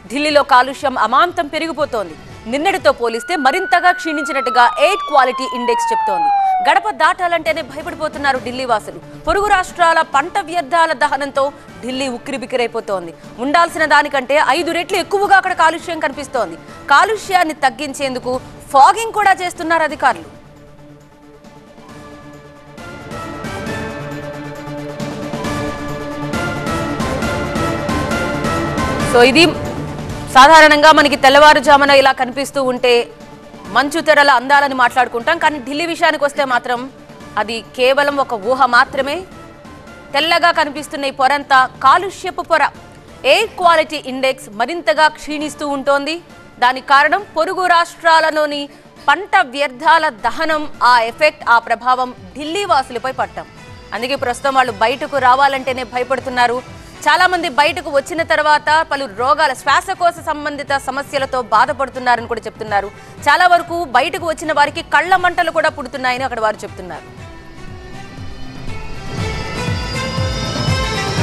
ఢిల్లీలో కాలుష్యం అమాంతం పెరిగిపోతోంది నిన్నటితో పోలిస్తే మరింతగా క్షీణించినట్టుగా ఎయిర్ క్వాలిటీ ఇండెక్స్ చెప్తోంది గడప దాటాలంటేనే భయపడిపోతున్నారు ఢిల్లీ వాసులు పొరుగు రాష్ట్రాల పంట వ్యర్థాల దహనంతో ఢిల్లీ ఉక్కిరిబిక్కిరైపోతోంది ఉండాల్సిన దానికంటే ఐదు రెట్లు ఎక్కువగా అక్కడ కాలుష్యం కనిపిస్తోంది కాలుష్యాన్ని తగ్గించేందుకు ఫాగింగ్ కూడా చేస్తున్నారు అధికారులు సో ఇది సాధారణంగా మనకి తెల్లవారుజామున ఇలా కనిపిస్తూ ఉంటే మంచు తెరల అందాలని మాట్లాడుకుంటాం కానీ ఢిల్లీ విషయానికి వస్తే మాత్రం అది కేవలం ఒక ఊహ మాత్రమే తెల్లగా కనిపిస్తున్న ఈ పొరంతా కాలుష్యపు పొర ఎయిర్ క్వాలిటీ ఇండెక్స్ మరింతగా క్షీణిస్తూ ఉంటోంది దానికి కారణం పొరుగు రాష్ట్రాలలోని పంట వ్యర్థాల దహనం ఆ ఎఫెక్ట్ ఆ ప్రభావం ఢిల్లీ వాసులపై పట్టం అందుకే ప్రస్తుతం వాళ్ళు బయటకు రావాలంటేనే భయపడుతున్నారు చాలా మంది బయటకు వచ్చిన తర్వాత పలు రోగాల శ్వాసకోశ సంబంధిత సమస్యలతో బాధపడుతున్నారని కూడా చెప్తున్నారు చాలా వరకు బయటకు వచ్చిన వారికి కళ్ళ మంటలు కూడా పుడుతున్నాయని అక్కడ వారు చెప్తున్నారు